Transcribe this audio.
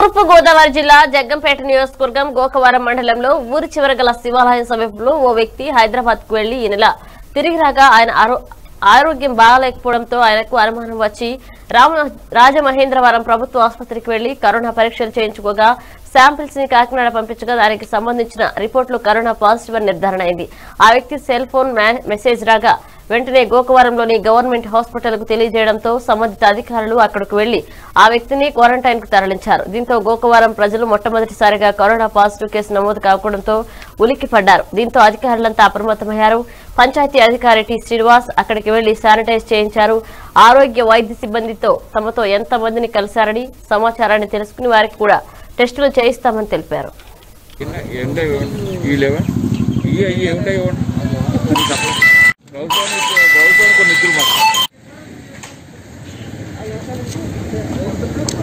తూర్పు గోదావరి జిల్లా జగ్గంపేట నియోజకవర్గం గోకవరం మండలంలో ఊరి చివర గల శివాలయం సమీపంలో ఓ వ్యక్తి హైదరాబాద్ కు వెళ్లి ఈ నెల తిరిగి రాగా ఆయన ఆరో- ఆరోగ్యం బాగాలేకపోవడంతో ఆయనకు అనుమానం వచ్చి రామ రాజమహేంద్రవరం ప్రభుత్వ ఆసుపత్రికి వెళ్లి కరోనా పరీక్షలు చేయించుకోగా శాంపిల్స్ ని కాకినాడ పంపించగా దానికి సంబంధించిన రిపోర్టులు కరోనా పాజిటివ్ అని నిర్ధారణ అయింది ఆ వ్యక్తి సెల్ ఫోన్ మే- మెసేజ్ రాగా వెంటనే గోకవరంలోని గవర్నమెంట్ హాస్పిటల్ కు తెలియజేయడంతో సంబంధిత అధికారులు అక్కడకు వెళ్లి ఆ వ్యక్తిని క్వారంటైన్ కు తరలించారు దీంతో గోకవరం ప్రజలు మొట్టమొదటిసారిగా కరోనా పాజిటివ్ కేసు నమోదు కావడంతో ఉలిక్కి పడ్డారు దీంతో అధికారులంతా అప్రమత్తమయ్యారు పంచాయతీ అధికారి టి శ్రీనివాస్ అక్కడికి వెళ్లి శానిటైజ్ చేయించారు ఆరోగ్య వైద్య సిబ్బందితో తమతో ఎంత మందిని కలిశారని సమాచారాన్ని తెలుసుకుని వారికి కూడా టెస్టులు చేయిస్తామని తెలిపారు ఎంత ఈ లెవెన్ ఇవి అవి ఏముంటాయి ఇవ్వండి ప్రభుత్వానికి ప్రభుత్వానికి కొన్ని ఇద్దరు మాకు